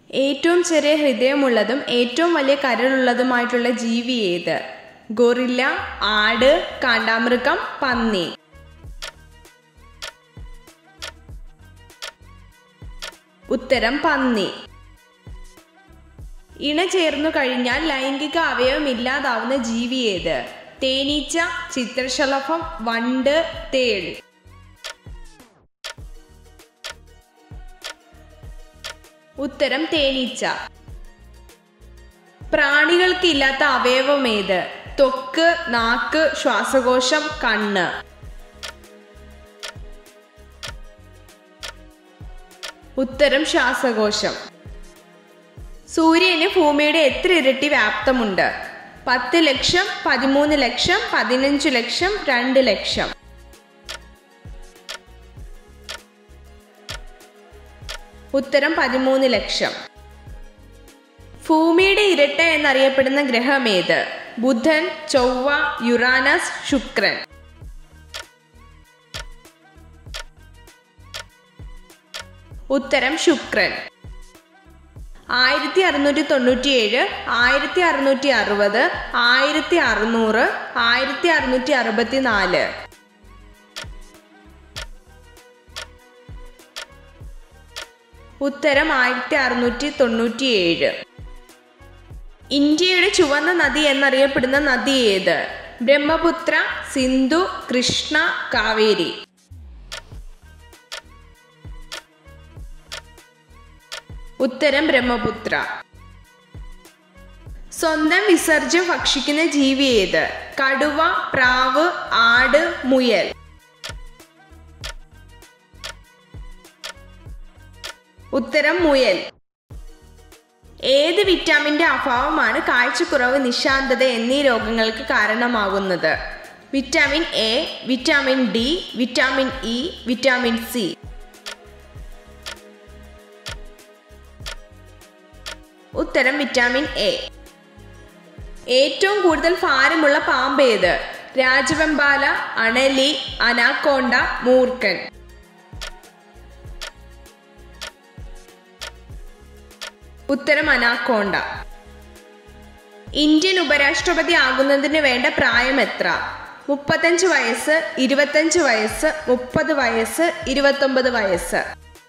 ഏറ്റവും ചെറിയ ഹൃദയമുള്ളതും ഏറ്റവും വലിയ കരളുള്ളതുമായിട്ടുള്ള ജീവി ഏത് ഗൊറില്ല ആട് കാണ്ടാമൃഗം പന്നി ഉത്തരം പന്നി ഇണ ചേർന്നു കഴിഞ്ഞാൽ ലൈംഗിക അവയവം ഇല്ലാതാവുന്ന ജീവി ഏത് തേനീച്ച ചിത്രശലഭം വണ്ട് തേൾ ഉത്തരം തേനീച്ച പ്രാണികൾക്ക് ഇല്ലാത്ത അവയവം ഏത് ത്വക്ക് നാക്ക് ശ്വാസകോശം കണ്ണ് ഉത്തരം ശ്വാസകോശം സൂര്യന് ഭൂമിയുടെ എത്ര ഇരട്ടി വ്യാപ്തമുണ്ട് പത്ത് ലക്ഷം പതിമൂന്ന് ലക്ഷം പതിനഞ്ച് ലക്ഷം രണ്ട് ലക്ഷം ഉത്തരം പതിമൂന്ന് ലക്ഷം ഭൂമിയുടെ ഇരട്ട എന്നറിയപ്പെടുന്ന ഗ്രഹം ഏത് ബുധൻ ചൊവ്വ യുറാനസ് ശുക്രൻ ഉത്തരം ശുക്രൻ ആയിരത്തി അറുന്നൂറ്റി തൊണ്ണൂറ്റിയേഴ് ആയിരത്തി അറുന്നൂറ്റി അറുപത് ആയിരത്തി അറുന്നൂറ് ആയിരത്തി അറുന്നൂറ്റി അറുപത്തി നാല് ഉത്തരം ആയിരത്തി അറുന്നൂറ്റി തൊണ്ണൂറ്റിയേഴ് ഇന്ത്യയുടെ ചുവന്ന നദി എന്നറിയപ്പെടുന്ന നദി ഏത് ബ്രഹ്മപുത്ര സിന്ധു കൃഷ്ണ കാവേരി ഉത്തരം ബ്രഹ്മപുത്ര സ്വന്തം വിസർജ്യം ഭക്ഷിക്കുന്ന ജീവി ഏത് കടുവ പ്രാവ് ആട് മുയൽ ഉത്തരം മുയൽ ഏത് വിറ്റാമിന്റെ അഭാവമാണ് കാഴ്ചക്കുറവ് നിശാന്തത എന്നീ രോഗങ്ങൾക്ക് കാരണമാകുന്നത് vitamin A vitamin D vitamin E vitamin C ഉത്തരം വിറ്റാമിൻ എ ഏറ്റവും കൂടുതൽ ഭാരമുള്ള പാമ്പ് ഏത് രാജവെമ്പാല അണലി അനാക്കോണ്ട മൂർക്കൻ ഉത്തരം അനാക്കോണ്ട ഇന്ത്യൻ ഉപരാഷ്ട്രപതി ആകുന്നതിന് വേണ്ട പ്രായം എത്ര മുപ്പത്തഞ്ച് വയസ്സ് ഇരുപത്തഞ്ച് വയസ്സ് മുപ്പത് വയസ്സ് ഇരുപത്തൊമ്പത് വയസ്സ്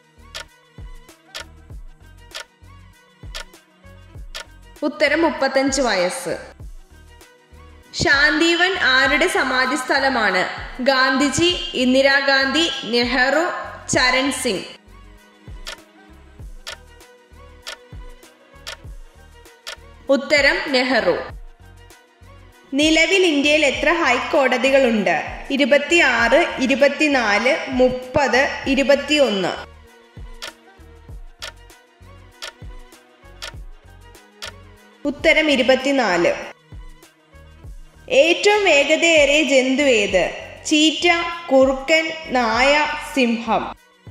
ഉത്തരം മുപ്പത്തഞ്ച് വയസ്സ് ശാന്തിവൻ ആരുടെ സമാധി സ്ഥലമാണ് ഗാന്ധിജി ഇന്ദിരാഗാന്ധി നെഹ്റു ചരൺ സിംഗ് ഉത്തരം നെഹ്റു നിലവിൽ ഇന്ത്യയിൽ എത്ര ഹൈക്കോടതികളുണ്ട് ഇരുപത്തിയാറ് ഇരുപത്തിനാല് മുപ്പത് ഇരുപത്തിയൊന്ന് ഉത്തരം ഇരുപത്തിനാല് ഏറ്റവും വേഗതയേറിയ ജന്തു ഏത് ചീറ്റ കുറുക്കൻ നായ സിംഹം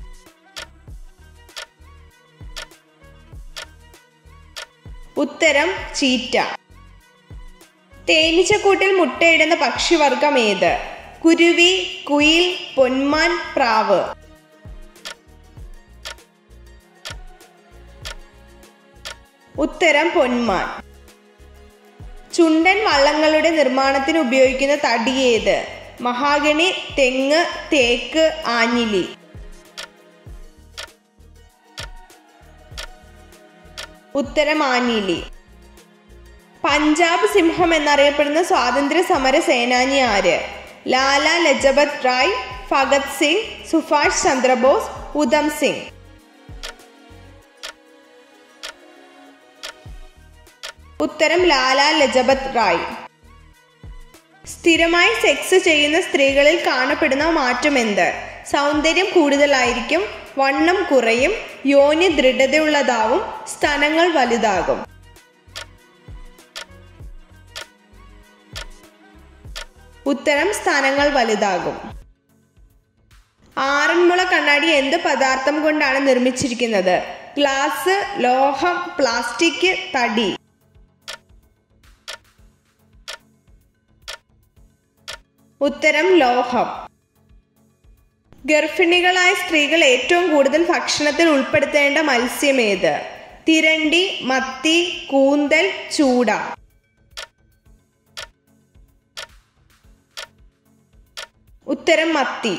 ഉത്തരം ചീറ്റ തേനീച്ചക്കൂട്ടിൽ മുട്ടയിടുന്ന പക്ഷിവർഗം ഏത് കുരുവി കുയിൽ പൊന്മാൻ പ്രാവ് ഉത്തരം പൊന്മാൻ ചുണ്ടൻ വള്ളങ്ങളുടെ നിർമ്മാണത്തിന് ഉപയോഗിക്കുന്ന തടി ഏത് മഹാഗണി തെങ്ങ് തേക്ക് ആഞ്ഞിലി ഉത്തരം ആഞ്ഞിലി പഞ്ചാബ് സിംഹം എന്നറിയപ്പെടുന്ന സ്വാതന്ത്ര്യ സമര സേനാനി ആര് ലാല ലജപത് റായ് ഭഗത് സിംഗ് സുഭാഷ് ചന്ദ്രബോസ് ഉധം സിംഗ് ഉത്തരം ലാല ലജപത് റായ് സ്ഥിരമായി സെക്സ് ചെയ്യുന്ന സ്ത്രീകളിൽ കാണപ്പെടുന്ന മാറ്റം എന്ത് സൗന്ദര്യം കൂടുതലായിരിക്കും വണ്ണം കുറയും യോനി ദൃഢതയുള്ളതാവും സ്തനങ്ങൾ വലുതാകും ഉത്തരം സ്ഥാനങ്ങൾ വലുതാകും ആറന്മുള കണ്ണാടി എന്ത് പദാർത്ഥം കൊണ്ടാണ് നിർമ്മിച്ചിരിക്കുന്നത് ഗ്ലാസ് ലോഹം പ്ലാസ്റ്റിക് തടി ഉത്തരം ലോഹം ഗർഭിണികളായ സ്ത്രീകൾ ഏറ്റവും കൂടുതൽ ഭക്ഷണത്തിൽ ഉൾപ്പെടുത്തേണ്ട മത്സ്യം ഏത് തിരണ്ടി മത്തി കൂന്തൽ ചൂട ഉത്തരം മത്തി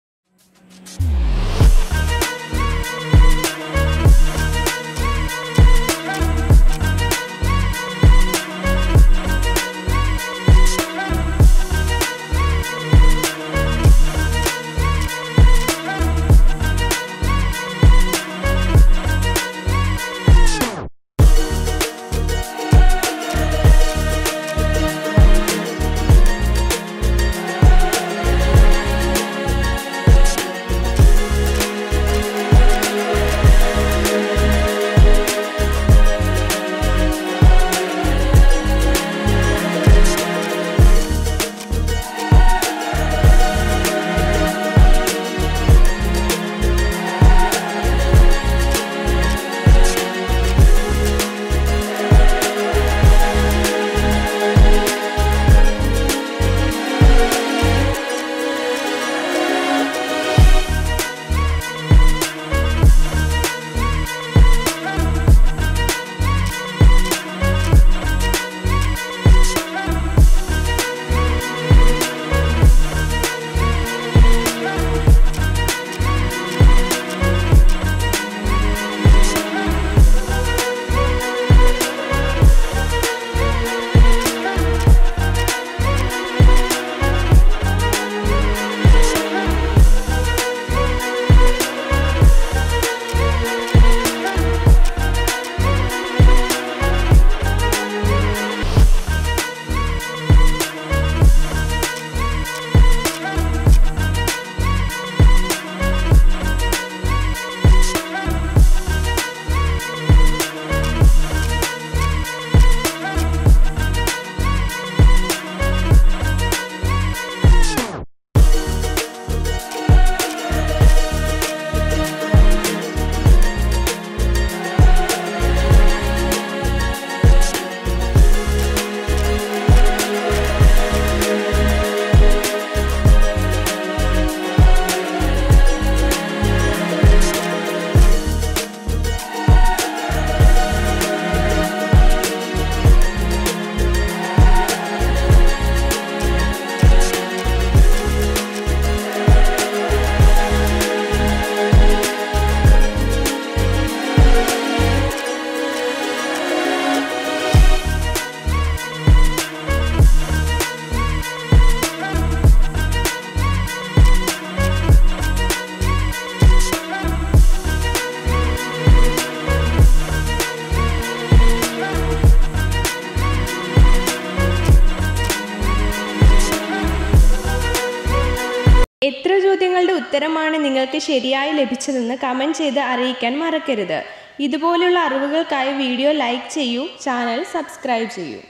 എത്ര ചോദ്യങ്ങളുടെ ഉത്തരമാണ് നിങ്ങൾക്ക് ശരിയായി ലഭിച്ചതെന്ന് കമൻറ്റ് ചെയ്ത് അറിയിക്കാൻ മറക്കരുത് ഇതുപോലുള്ള അറിവുകൾക്കായി വീഡിയോ ലൈക്ക് ചെയ്യൂ ചാനൽ സബ്സ്ക്രൈബ് ചെയ്യൂ